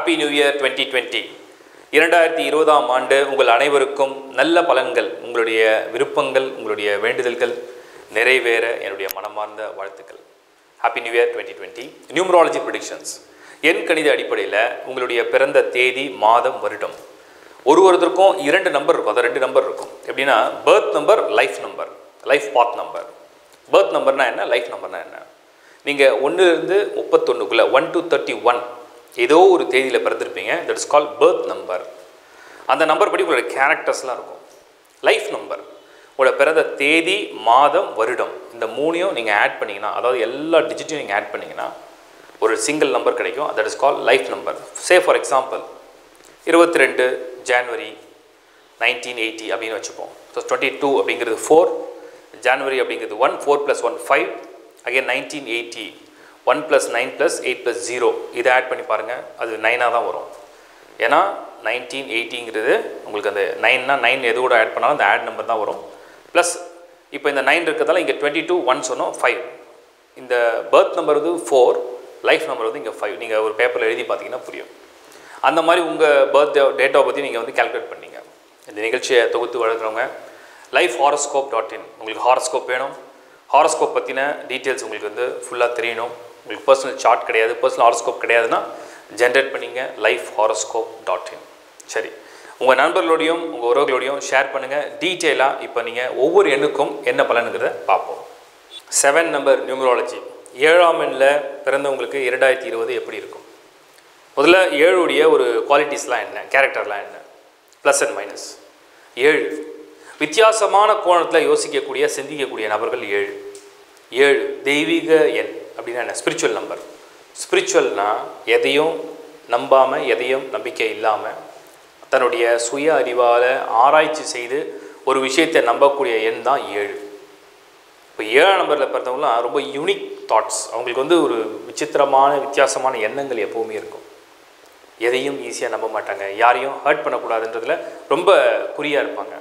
happy new year twenty twenty இரண்டாயிரத்தி இருபதாம் ஆண்டு உங்கள் அனைவருக்கும் நல்ல பலன்கள் உங்களுடைய விருப்பங்கள் உங்களுடைய வேண்டுதல்கள் நிறைவேற என்னுடைய மனமார்ந்த வாழ்த்துக்கள் happy new year twenty twenty numerology predictions எண் கணித அடிப்படையில் உங்களுடைய பிறந்த தேதி மாதம் வருடம் ஒரு ஒருத்தருக்கும் இரண்டு நம்பர் இருக்கும் அதான் ரெண்டு நம்பர் இருக்கும் எப்படின்னா birth number life number life path number birth நம்பர்னா என்ன லைஃப் நம்பர்னா என்ன நீங்கள் ஒன்றுலேருந்து முப்பத்தொன்றுக்குள்ளே ஒன் டு தேர்ட்டி ஒன் ஏதோ ஒரு தேதியில் பிறந்திருப்பீங்க that is call birth number அந்த நம்பர் படி உங்களோட கேரக்டர்ஸ்லாம் இருக்கும் லைஃப் நம்பர் உங்களோட பிறந்த தேதி மாதம் வருடம் இந்த மூணையும் நீங்கள் ஆட் பண்ணிங்கன்னா அதாவது எல்லா டிஜிட்டையும் நீங்கள் ஆட் பண்ணிங்கன்னா ஒரு சிங்கிள் நம்பர் கிடைக்கும் that is call life number say for example இருபத்தி ரெண்டு ஜான்வரி நைன்டீன் எயிட்டி அப்படின்னு வச்சுப்போம் ஸோ டுவெண்ட்டி டூ அப்படிங்கிறது ஃபோர் ஜான்வரி அப்படிங்கிறது one four plus one five again nineteen eighty one plus nine plus eight plus zero இதை add பண்ணி பாருங்கள் அது நைனாக தான் வரும் ஏன்னா நைன்டீன் எயிட்டிங்கிறது உங்களுக்கு அந்த நைன்னா நைன் எது கூட ஆட் பண்ணாலும் அந்த ஆட் நம்பர் தான் வரும் ப்ளஸ் இப்போ இந்த நைன் இருக்கிறதால இங்கே டுவெண்ட்டி டூ ஒன் சொன்னோம் ஃபைவ் இந்த பர்த் நம்பர் வந்து ஃபோர் லைஃப் நம்பர் வந்து இங்கே ஃபைவ் நீங்கள் ஒரு பேப்பரில் எழுதி பார்த்தீங்கன்னா புரியும் அந்த மாதிரி உங்கள் பர்த் டேட் ஆஃப் பற்றி நீங்கள் வந்து கால்குலேட் பண்ணீங்க இந்த நிகழ்ச்சியை தொகுத்து வழங்குறவங்க லைஃப் ஹாரோஸ்கோப் டாட் இன் உங்களுக்கு ஹாரோஸ்கோப் வேணும் ஹாரோஸ்கோப் பற்றின டீட்டெயில்ஸ் உங்களுக்கு வந்து ஃபுல்லாக தெரியணும் உங்களுக்கு பர்சனல் சார்ட் கிடையாது பர்சனல் ஹாரோஸ்கோப் கிடையாதுன்னா ஜென்ரேட் பண்ணிங்க லைஃப் ஹாரோஸ்கோப் டாட் இன் சரி உங்கள் நண்பர்களோடையும் உங்கள் உறவுகளோடையும் ஷேர் பண்ணுங்கள் டீட்டெயிலாக இப்போ நீங்கள் ஒவ்வொரு எண்ணுக்கும் என்ன பலனுங்கிறத பார்ப்போம் செவன் நம்பர் நியூமராலஜி ஏழாம் எண்ணில் பிறந்தவங்களுக்கு இரண்டாயிரத்தி இருபது எப்படி இருக்கும் முதல்ல ஏழுடைய ஒரு குவாலிட்டிஸ்லாம் என்ன கேரக்டர்லாம் என்ன ப்ளஸ் அண்ட் மைனஸ் ஏழு வித்தியாசமான கோணத்தில் யோசிக்கக்கூடிய சிந்திக்கக்கூடிய நபர்கள் ஏழு ஏழு தெய்வீக எண் அப்படின்னா என்ன ஸ்பிரிச்சுவல் நம்பர் ஸ்பிரிச்சுவல்னால் எதையும் நம்பாமல் எதையும் நம்பிக்கை இல்லாமல் தன்னுடைய சுய அறிவால் ஆராய்ச்சி செய்து ஒரு விஷயத்தை நம்பக்கூடிய எண் தான் ஏழு இப்போ ஏழாம் நம்பரில் பிறந்தவங்களாம் ரொம்ப யூனிக் தாட்ஸ் அவங்களுக்கு வந்து ஒரு விசித்திரமான வித்தியாசமான எண்ணங்கள் எப்போவுமே இருக்கும் எதையும் ஈஸியாக நம்ப மாட்டாங்க யாரையும் ஹர்ட் பண்ணக்கூடாதுன்றதுல ரொம்ப குறியாக இருப்பாங்க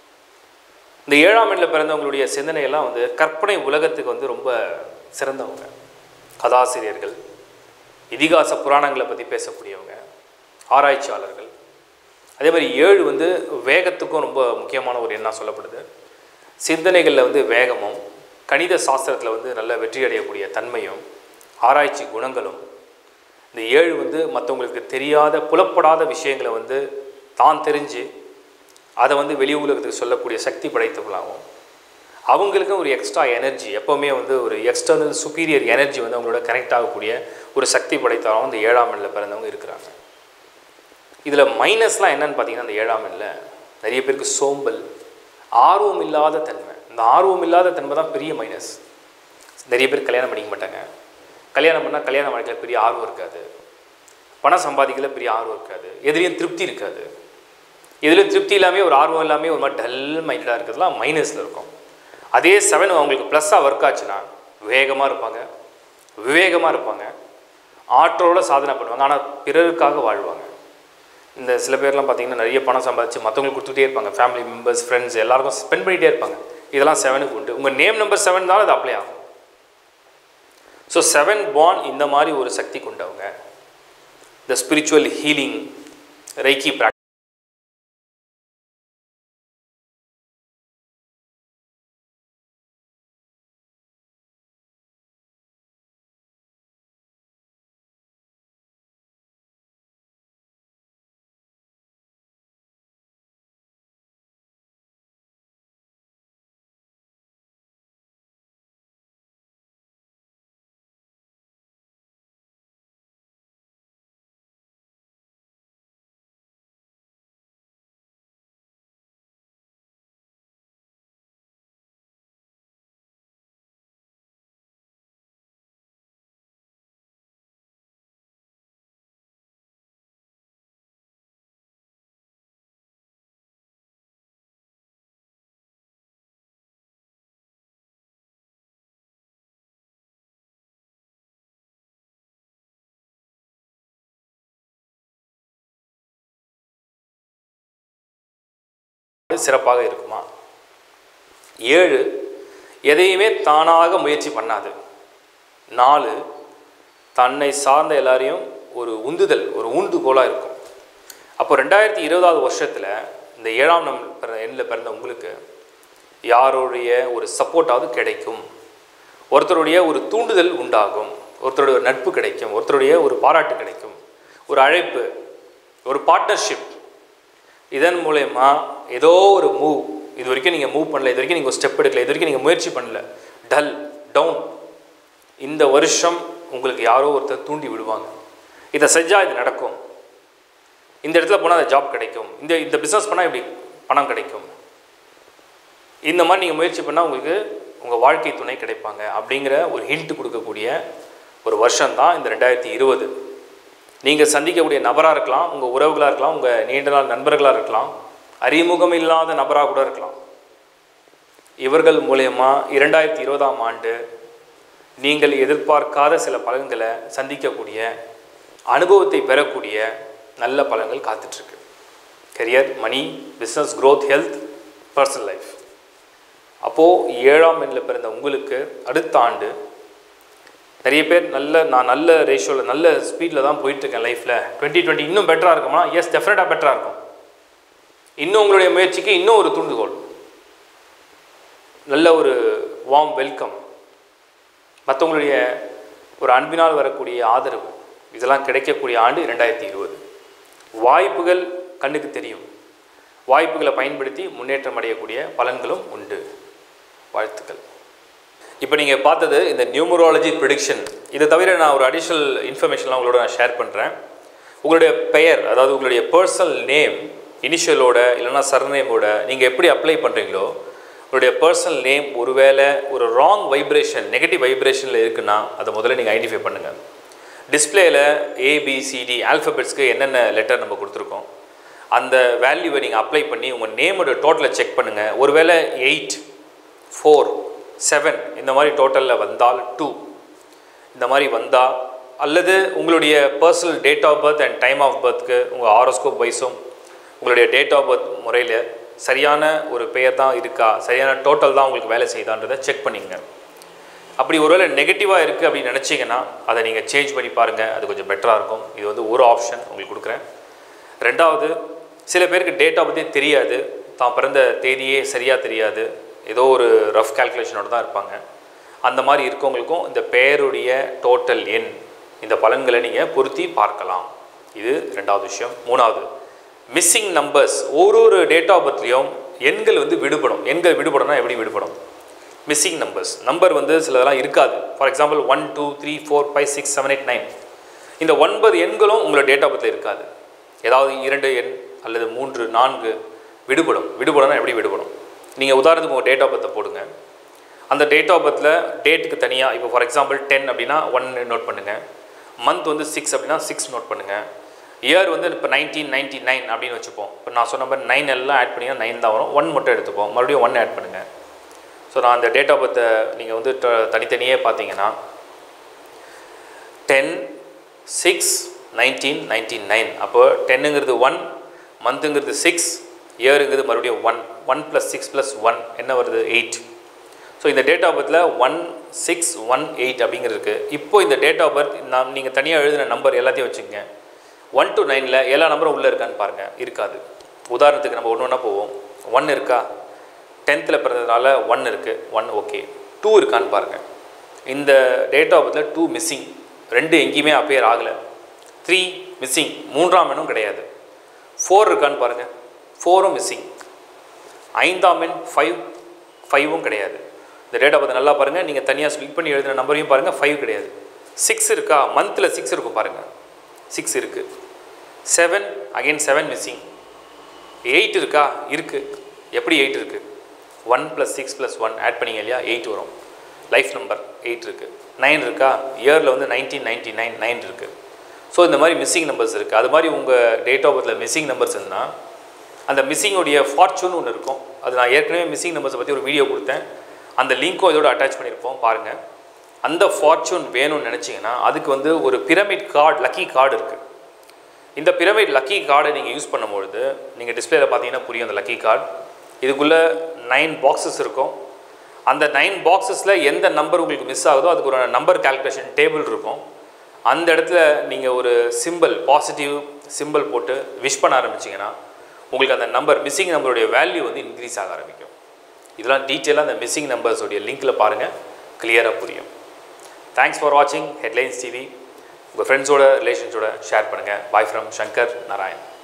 இந்த ஏழாம் எண்ணில் பிறந்தவங்களுடைய சிந்தனையெல்லாம் வந்து கற்பனை உலகத்துக்கு வந்து ரொம்ப சிறந்தவங்க கதாசிரியர்கள் இதிகாச புராணங்களை பற்றி பேசக்கூடியவங்க ஆராய்ச்சியாளர்கள் அதே மாதிரி ஏழு வந்து வேகத்துக்கும் ரொம்ப முக்கியமான ஒரு எண்ணாக சொல்லப்படுது சிந்தனைகளில் வந்து வேகமும் கணித சாஸ்திரத்தில் வந்து நல்ல வெற்றி அடையக்கூடிய தன்மையும் ஆராய்ச்சி குணங்களும் இந்த ஏழு வந்து மற்றவங்களுக்கு தெரியாத புலப்படாத விஷயங்களை வந்து தான் தெரிஞ்சு அதை வந்து வெளி உலகத்துக்கு சொல்லக்கூடிய சக்தி படைத்தவங்களாகவும் அவங்களுக்கும் ஒரு எக்ஸ்ட்ரா எனர்ஜி எப்போவுமே வந்து ஒரு எக்ஸ்டர்னல் சுப்பீரியர் எனர்ஜி வந்து அவங்களோட கனெக்ட் ஆகக்கூடிய ஒரு சக்தி படைத்தவங்க இந்த ஏழாம் எண்ணில் பிறந்தவங்க இருக்கிறாங்க இதில் மைனஸ்லாம் என்னன்னு பார்த்தீங்கன்னா அந்த ஏழாம் எண்ணில் நிறைய பேருக்கு சோம்பல் ஆர்வம் இல்லாத தன்மை இந்த ஆர்வம் இல்லாத தன்மை தான் பெரிய மைனஸ் நிறைய பேர் கல்யாணம் பண்ணிக்க மாட்டாங்க கல்யாணம் பண்ணால் கல்யாண வாழ்க்கையில் பெரிய ஆர்வம் இருக்காது பணம் சம்பாதிக்கல பெரிய ஆர்வம் இருக்காது எதுலேயும் திருப்தி இருக்காது எதுலேயும் திருப்தி இல்லாமல் ஒரு ஆர்வம் இல்லாமல் ஒரு மாதிரி டல் மைண்டடாக இருக்கிறதுலாம் மைனஸில் இருக்கும் அதே செவன் அவங்களுக்கு ப்ளஸ்ஸாக ஒர்க் ஆச்சுன்னா வேகமாக இருப்பாங்க விவேகமாக இருப்பாங்க ஆற்றலோட சாதனை பண்ணுவாங்க ஆனால் பிறருக்காக வாழ்வாங்க இந்த சில பேர்லாம் பார்த்தீங்கன்னா நிறைய பணம் சம்பாதிச்சு மற்றவங்களுக்கு கொடுத்துட்டே இருப்பாங்க ஃபேமிலி மெம்பர்ஸ் ஃப்ரெண்ட்ஸ் எல்லாருக்கும் ஸ்பெண்ட் பண்ணிகிட்டே இருப்பாங்க இதெல்லாம் செவனுக்கு உண்டு உங்கள் நேம் நம்பர் செவன் தான் அது அப்ளை ஆகும் ஸோ செவன் பான் இந்த மாதிரி ஒரு சக்தி கொண்டவங்க the spiritual healing reiki practice சிறப்பாக இருக்குமா ஏழு எதையுமே தானாக முயற்சி பண்ணாது நாலு தன்னை சார்ந்த எல்லாரையும் ஒரு உந்துதல் ஒரு ஊண்டுகோலாக இருக்கும் அப்போ ரெண்டாயிரத்தி இருபதாவது வருஷத்தில் இந்த ஏழாம் நம் எண்ணில் பிறந்த உங்களுக்கு யாருடைய ஒரு சப்போர்ட்டாவது கிடைக்கும் ஒருத்தருடைய ஒரு தூண்டுதல் உண்டாகும் ஒருத்தருடைய ஒரு நட்பு கிடைக்கும் ஒருத்தருடைய ஒரு பாராட்டு கிடைக்கும் ஒரு அழைப்பு ஒரு பார்ட்னர்ஷிப் இதன் மூலயமா ஏதோ ஒரு மூவ் இது வரைக்கும் நீங்கள் மூவ் பண்ணல இது வரைக்கும் நீங்கள் ஸ்டெப் எடுக்கல இது வரைக்கும் நீங்கள் முயற்சி பண்ணல டல் டவுன் இந்த வருஷம் உங்களுக்கு யாரோ ஒருத்தர் தூண்டி விடுவாங்க இதை செஞ்சால் இது நடக்கும் இந்த இடத்துல போனால் அந்த ஜாப் கிடைக்கும் இந்த இந்த பிஸ்னஸ் பண்ணால் இப்படி பணம் கிடைக்கும் இந்த மாதிரி நீங்கள் முயற்சி பண்ணால் உங்களுக்கு உங்கள் வாழ்க்கை துணை கிடைப்பாங்க அப்படிங்கிற ஒரு ஹிண்ட் கொடுக்கக்கூடிய ஒரு வருஷம் தான் இந்த ரெண்டாயிரத்தி இருபது நீங்கள் சந்திக்கக்கூடிய நபராக இருக்கலாம் உங்கள் உறவுகளாக இருக்கலாம் உங்கள் நீண்ட நாள் நண்பர்களாக இருக்கலாம் அறிமுகம் இல்லாத நபராக கூட இருக்கலாம் இவர்கள் மூலயமா இரண்டாயிரத்தி இருபதாம் ஆண்டு நீங்கள் எதிர்பார்க்காத சில பலன்களை சந்திக்கக்கூடிய அனுபவத்தை பெறக்கூடிய நல்ல பலன்கள் காத்துட்ருக்கு career money business growth health personal life அப்போது ஏழாம் எண்ணில் பிறந்த உங்களுக்கு அடுத்த ஆண்டு நிறைய பேர் நல்ல நான் நல்ல ரேஷியோவில் நல்ல ஸ்பீடில் தான் போயிட்டுருக்கேன் லைஃப்பில் டுவெண்ட்டி டுவெண்ட்டி இன்னும் பெட்டராக இருக்குமா எஸ் டெஃபினட்டாக பெட்டராக இருக்கும் இன்னும் உங்களுடைய முயற்சிக்கு இன்னும் ஒரு தூண்டுகோல் நல்ல ஒரு வார்ம் வெல்கம் மற்றவங்களுடைய ஒரு அன்பினால் வரக்கூடிய ஆதரவு இதெல்லாம் கிடைக்கக்கூடிய ஆண்டு ரெண்டாயிரத்தி இருபது வாய்ப்புகள் கண்ணுக்கு தெரியும் வாய்ப்புகளை பயன்படுத்தி முன்னேற்றம் அடையக்கூடிய பலன்களும் உண்டு வாழ்த்துக்கள் இப்போ நீங்கள் பார்த்தது இந்த நியூமராலஜி ப்ரிடிக்ஷன் இதை தவிர நான் ஒரு அடிஷ்னல் இன்ஃபர்மேஷன்லாம் உங்களோட நான் ஷேர் பண்ணுறேன் உங்களுடைய பெயர் அதாவது உங்களுடைய பர்சனல் நேம் இனிஷியலோட இல்லைன்னா சர்நேமோட நீங்கள் எப்படி அப்ளை பண்ணுறீங்களோ உங்களுடைய பர்சனல் நேம் ஒருவேளை ஒரு ராங் வைப்ரேஷன் நெகட்டிவ் வைப்ரேஷனில் இருக்குன்னா அதை முதல்ல நீங்கள் ஐடென்டிஃபை பண்ணுங்கள் டிஸ்பிளேயில் ஏபிசிடி ஆல்ஃபபெட்ஸ்க்கு என்னென்ன லெட்டர் நம்ம கொடுத்துருக்கோம் அந்த வேல்யூவை நீங்கள் அப்ளை பண்ணி உங்கள் நேமோட டோட்டலை செக் பண்ணுங்கள் ஒருவேளை எயிட் ஃபோர் செவன் இந்த மாதிரி டோட்டலில் வந்தால் டூ இந்த மாதிரி வந்தால் அல்லது உங்களுடைய personal date of birth and time of பர்த்க்கு உங்கள் ஆரோஸ்கோப் வைஸும் உங்களுடைய டேட் ஆஃப் பர்த் முறையில் சரியான ஒரு பெயர் தான் இருக்கா சரியான டோட்டல் தான் உங்களுக்கு வேலை செய்தான்றதை செக் பண்ணிங்க அப்படி ஒருவேளை நெகட்டிவாக இருக்குது அப்படின்னு நினச்சிங்கன்னா அதை நீங்கள் சேஞ்ச் பண்ணி பாருங்கள் அது கொஞ்சம் பெட்டராக இருக்கும் இது வந்து ஒரு ஆப்ஷன் உங்களுக்கு கொடுக்குறேன் ரெண்டாவது சில பேருக்கு டேட் ஆஃப் பர்த்தே தெரியாது தான் பிறந்த தேதியே சரியாக தெரியாது ஏதோ ஒரு ரஃப் கால்குலேஷனோட தான் இருப்பாங்க அந்த மாதிரி இருக்கவங்களுக்கும் இந்த பெயருடைய டோட்டல் எண் இந்த பலன்களை நீங்கள் பொருத்தி பார்க்கலாம் இது ரெண்டாவது விஷயம் மூணாவது மிஸ்ஸிங் நம்பர்ஸ் ஒரு ஒரு டேட் ஆஃப் பர்த்லேயும் எண்கள் வந்து விடுபடும் எண்கள் விடுபடணும்னா எப்படி விடுபடும் மிஸ்ஸிங் நம்பர்ஸ் நம்பர் வந்து சிலதெல்லாம் இருக்காது for example one two three four five six seven eight nine இந்த ஒன்பது எண்களும் உங்களோட டேட் ஆஃப் பர்த்தில் இருக்காது ஏதாவது இரண்டு எண் அல்லது மூன்று நான்கு விடுபடும் விடுபடணும் எப்படி விடுபடும் நீங்கள் உதாரணத்துக்கு உங்கள் டேட் ஆஃப் பர்த்தை போடுங்க அந்த டேட் ஆஃப் பர்த்தில் டேட்டுக்கு தனியாக இப்போ ஃபார் எக்ஸாம்பிள் டென் அப்படின்னா ஒன் நோட் பண்ணுங்கள் மந்த் வந்து சிக்ஸ் அப்படின்னா சிக்ஸ் நோட் பண்ணுங்கள் இயர் வந்து இப்போ நைன்டீன் நைன்டி நைன் அப்படின்னு வச்சுப்போம் இப்போ நான் சொன்ன மாதிரி நைன் எல்லாம் ஆட் பண்ணிங்கன்னா நைன் தான் வரும் ஒன் மட்டும் எடுத்துப்போம் மறுபடியும் ஒன் ஆட் பண்ணுங்கள் ஸோ நான் அந்த டேட் ஆஃப் பர்த்தை நீங்கள் வந்து த- தனித்தனியே பார்த்தீங்கன்னா ten six nineteen ninety nine அப்போ டென்னுங்கிறது ஒன் மந்த்துங்கிறது சிக்ஸ் இயருங்கிறது மறுபடியும் one one plus six plus one என்ன வருது எயிட் ஸோ இந்த டேட் ஆஃப் பர்த்தில் ஒன் சிக்ஸ் ஒன் எயிட் அப்படிங்கிறது இருக்குது இப்போ இந்த டேட் ஆஃப் பர்த் நான் நீங்கள் தனியாக எழுதின நம்பர் எல்லாத்தையும் வச்சுக்கோங்க ஒன் to நைனில் எல்லா நம்பரும் உள்ளே இருக்கான்னு பாருங்கள் இருக்காது உதாரணத்துக்கு நம்ம ஒன்று ஒன்றா போவோம் ஒன் இருக்கா டென்த்தில் பிறந்ததுனால ஒன் இருக்குது ஒன் ஓகே டூ இருக்கான்னு பாருங்கள் இந்த டேட் ஆஃப் பர்த்தில் டூ மிஸ்ஸிங் ரெண்டு எங்கேயுமே அப்பியர் ஆகலை த்ரீ மிஸ்ஸிங் மூன்றாம் எண்ணும் கிடையாது ஃபோர் இருக்கான்னு பாருங்கள் ஃபோரும் மிஸ்ஸிங் ஐந்தாம் எண் ஃபைவ் ஃபைவும் கிடையாது இந்த டேட் ஆஃப் பர்த் நல்லா பாருங்கள் நீங்கள் தனியாக ஸ்பிளிட் பண்ணி எழுதின நம்பரையும் பாருங்கள் ஃபைவ் கிடையாது சிக்ஸ் இருக்கா மந்தில் சிக்ஸ் இருக்கும் பாருங்கள் சிக்ஸ் இருக்குது seven again seven missing eight இருக்கா இருக்குது எப்படி எயிட் இருக்குது one plus six plus one add பண்ணீங்க இல்லையா எயிட் வரும் லைஃப் நம்பர் எயிட் இருக்குது நைன் இருக்கா இயரில் வந்து நைன்டீன் நைன்டி நைன் நைன் இருக்குது ஸோ இந்த மாதிரி மிஸ்ஸிங் நம்பர்ஸ் இருக்குது அது மாதிரி உங்கள் டேட் ஆஃப் பர்த்தில் மிஸ்ஸிங் நம்பர்ஸ் இருந்தால் அந்த மிஸ்ஸிங்கோடைய ஃபார்ச்சூன் ஒன்று இருக்கும் அது நான் ஏற்கனவே மிஸ்ஸிங் நம்பர்ஸை பற்றி ஒரு வீடியோ கொடுத்தேன் அந்த லிங்க்கும் இதோட அட்டாச் பண்ணியிருப்போம் பாருங்கள் அந்த ஃபார்ச்சூன் வேணும்னு நினச்சிங்கன்னா அதுக்கு வந்து ஒரு பிரமிட் கார்டு லக்கி கார்டு இருக்குது இந்த பிரமிட் லக்கி கார்டை நீங்கள் யூஸ் பண்ணும்பொழுது நீங்கள் டிஸ்பிளேல பார்த்தீங்கன்னா புரியும் அந்த லக்கி கார்டு இதுக்குள்ளே நைன் பாக்ஸஸ் இருக்கும் அந்த நைன் பாக்ஸஸில் எந்த நம்பர் உங்களுக்கு மிஸ் ஆகுதோ அதுக்கு ஒரு நம்பர் கால்குலேஷன் டேபிள் இருக்கும் அந்த இடத்துல நீங்கள் ஒரு சிம்பிள் பாசிட்டிவ் சிம்பிள் போட்டு விஷ் பண்ண ஆரம்பிச்சிங்கன்னா உங்களுக்கு அந்த நம்பர் மிஸ்ஸிங் நம்பருடைய வேல்யூ வந்து இன்க்ரீஸ் ஆக ஆரம்பிக்கும் இதெல்லாம் டீட்டெயிலாக அந்த மிஸ்ஸிங் நம்பர்ஸோடைய லிங்க்கில் பாருங்கள் கிளியராக புரியும் தேங்க்ஸ் ஃபார் வாட்சிங் ஹெட்லைன்ஸ் டிவி உங்கள் ஃப்ரெண்ட்ஸோட ரிலேஷன்ஸோட ஷேர் பண்ணுங்கள் பாய் ஃப்ரம் சங்கர் நாராயண்